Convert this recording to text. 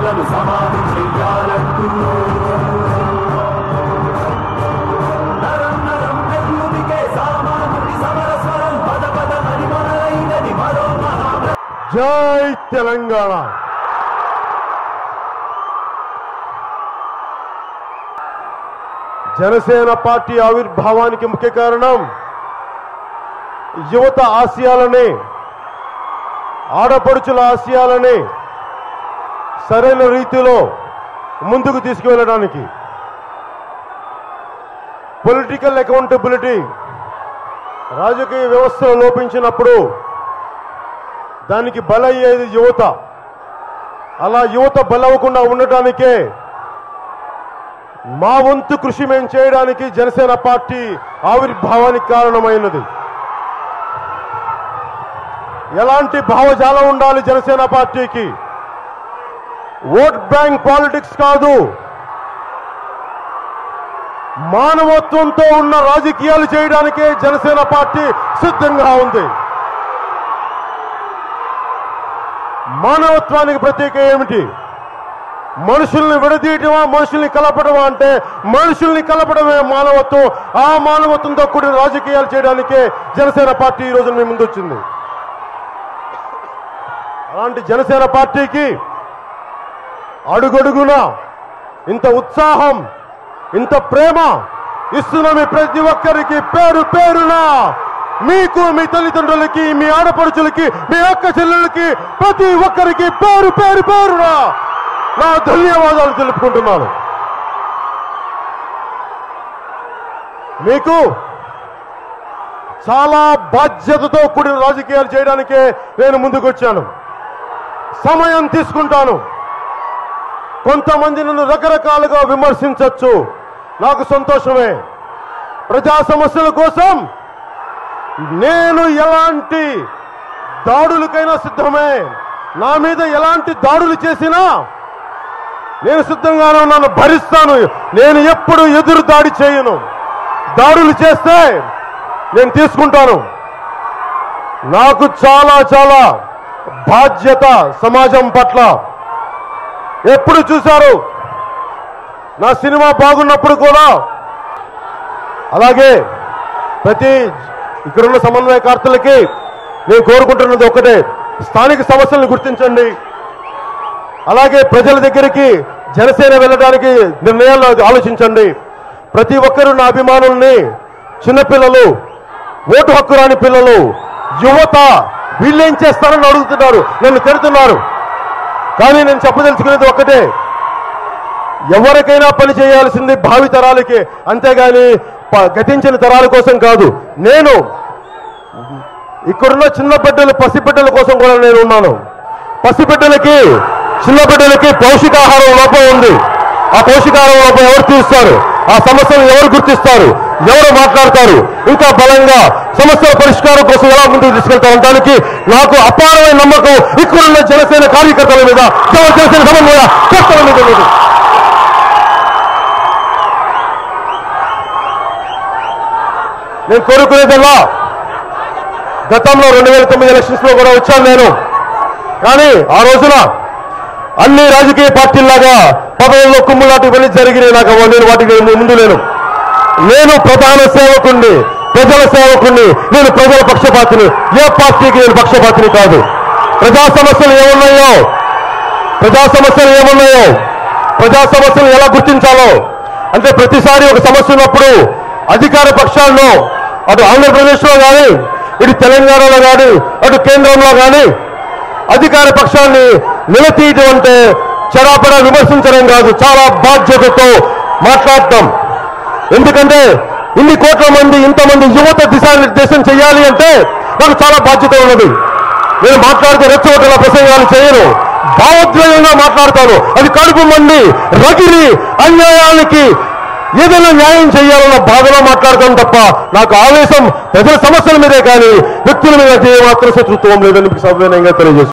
సమాధి చెయ్యాలంటూ నరం నరం నెల్లుదిగే సామాన్యుడి సమరస్వరం పద పద మరి మొదలైనది మరో మహా జై తెలంగాణ జనసేన పార్టీ ఆవిర్భావానికి ముఖ్య కారణం యువత ఆశయాలని ఆడపడుచుల ఆశయాలని సరైన రీతిలో ముందుకు తీసుకువెళ్ళడానికి పొలిటికల్ అకౌంటబిలిటీ రాజకీయ వ్యవస్థలో లోపించినప్పుడు దానికి బలయ్యేది యువత అలా యువత బలవకుండా ఉండటానికే మా వంతు కృషి మేము చేయడానికి జనసేన పార్టీ ఆవిర్భావానికి కారణమైనది ఎలాంటి భావజాలం ఉండాలి జనసేన పార్టీకి ఓట్ బ్యాంక్ పాలిటిక్స్ కాదు మానవత్వంతో ఉన్న రాజకీయాలు చేయడానికే జనసేన పార్టీ సిద్ధంగా ఉంది మానవత్వానికి ప్రత్యేక ఏమిటి మనుషుల్ని విడదీయటమా మనుషుల్ని కలపడమా అంటే మనుషుల్ని కలపడమే మానవత్వం ఆ మానవత్వంతో కూడిన రాజకీయాలు చేయడానికే జనసేన పార్టీ ఈ రోజు మీ ముందు వచ్చింది అలాంటి జనసేన పార్టీకి అడుగడుగున ఇంత ఉత్సాహం ఇంత ప్రేమ ఇస్తున్న మీ ప్రతి ఒక్కరికి పేరు పేరున మీకు మీ తల్లిదండ్రులకి మీ ఆడపడుచులకి మీ అక్క చెల్లెలకి ప్రతి ఒక్కరికి పేరు పేరు పేరున నా ధన్యవాదాలు తెలుపుకుంటున్నాను మీకు చాలా బాధ్యతతో కూడిన రాజకీయాలు చేయడానికే నేను ముందుకు వచ్చాను సమయం తీసుకుంటాను కొంతమంది నన్ను రకరకాలుగా విమర్శించవచ్చు నాకు సంతోషమే ప్రజా సమస్యల కోసం నేను ఎలాంటి దాడులకైనా సిద్ధమే నా మీద ఎలాంటి దాడులు చేసినా నేను సిద్ధంగానే ఉన్నాను భరిస్తాను నేను ఎప్పుడు ఎదురు దాడి చేయను దాడులు చేస్తే నేను తీసుకుంటాను నాకు చాలా చాలా బాధ్యత సమాజం పట్ల ఎప్పుడు చూశారు నా సినిమా బాగున్నప్పుడు కూడా అలాగే ప్రతి ఇక్కడున్న సమన్వయకర్తలకి నేను కోరుకుంటున్నది ఒకటే స్థానిక సమస్యలను గుర్తించండి అలాగే ప్రజల దగ్గరికి జనసేన వెళ్ళడానికి నిర్ణయాలు ఆలోచించండి ప్రతి ఒక్కరూ నా అభిమానుల్ని చిన్నపిల్లలు ఓటు హక్కు రాని పిల్లలు యువత వీళ్ళేం చేస్తారని అడుగుతున్నారు నన్ను తిడుతున్నారు కానీ నేను చెప్పదలుచుకునేది ఒక్కటే ఎవరికైనా పని చేయాల్సింది భావి తరాలకి అంతేగాని ప- గతించిన తరాల కోసం కాదు నేను ఇక్కడున్న చిన్న బిడ్డలు పసిబిడ్డల కోసం కూడా నేను ఉన్నాను పసిబిడ్డలకి చిన్న బిడ్డలకి పౌష్టికాహారం లోపం ఉంది ఆ పౌష్టికాహారం లోపం ఎవరు తీస్తారు ఆ సమస్యలు ఎవరు గుర్తిస్తారు ఎవరు మాట్లాడతారు ఇంకా బలంగా సమస్యల పరిష్కారం కోసం ఎలా ముందుకు తీసుకెళ్తారనడానికి నాకు అపారమైన నమ్మకం ఇక్కడున్న జనసేన కార్యకర్తల మీద జన- జనసేన సమన్వయ కర్తల మీద ఉంది నేను కోరుకునేదల్లా గతంలో రెండు వేల తొమ్మిది ఎలక్షన్స్ లో కూడా వచ్చాను నేను కానీ ఆ రోజున అన్ని రాజకీయ పార్టీల్లాగా పదవుల్లో కుమ్ములాంటి ఇవన్నీ జరిగినాయి నాకు అవ్వ- నేను వాటికి ముందు లేను నేను ప్రధాన సేవకుణ్ణి ప్రజల సేవకుణ్ణి నేను ప్రజల పక్షపాతిని ఏ పార్టీకి నేను పక్షపాతిని కాదు ప్రజా సమస్యలు ఏమున్నాయో ప్రజా సమస్యలు ఏమున్నాయో ప్రజా సమస్యలు ఎలా గుర్తించాలో అంటే ప్రతిసారి ఒక సమస్య ఉన్నప్పుడు అధికార పక్షాల్లో అటు ఆంధ్రప్రదేశ్లో కానీ ఇటు తెలంగాణలో కానీ అటు కేంద్రంలో కానీ అధికార పక్షాన్ని నిలతీయటం అంటే చెరాపడా విమర్శించడం కాదు చాలా బాధ్యతతో మాట్లాడటం ఎందుకంటే ఇన్ని కోట్ల మంది ఇంతమంది యువత దిశానిర్దేశం చేయాలి అంటే నాకు చాలా బాధ్యత ఉన్నది నేను మాట్లాడితే రెచ్చగొట్టేలా ప్రసంగాలు చేయను భావోద్వేగంగా మాట్లాడతాను అది కడుపు మండి రగిలి అన్యాయానికి ఏదైనా న్యాయం చేయాలన్న బాధలో మాట్లాడతాను తప్ప నాకు ఆవేశం ప్రజల సమస్యల మీదే కానీ వ్యక్తుల మీద ఏ మాత్రం శత్రుత్వం లేదని మీకు సవినయంగా తెలియజేస్తున్నాను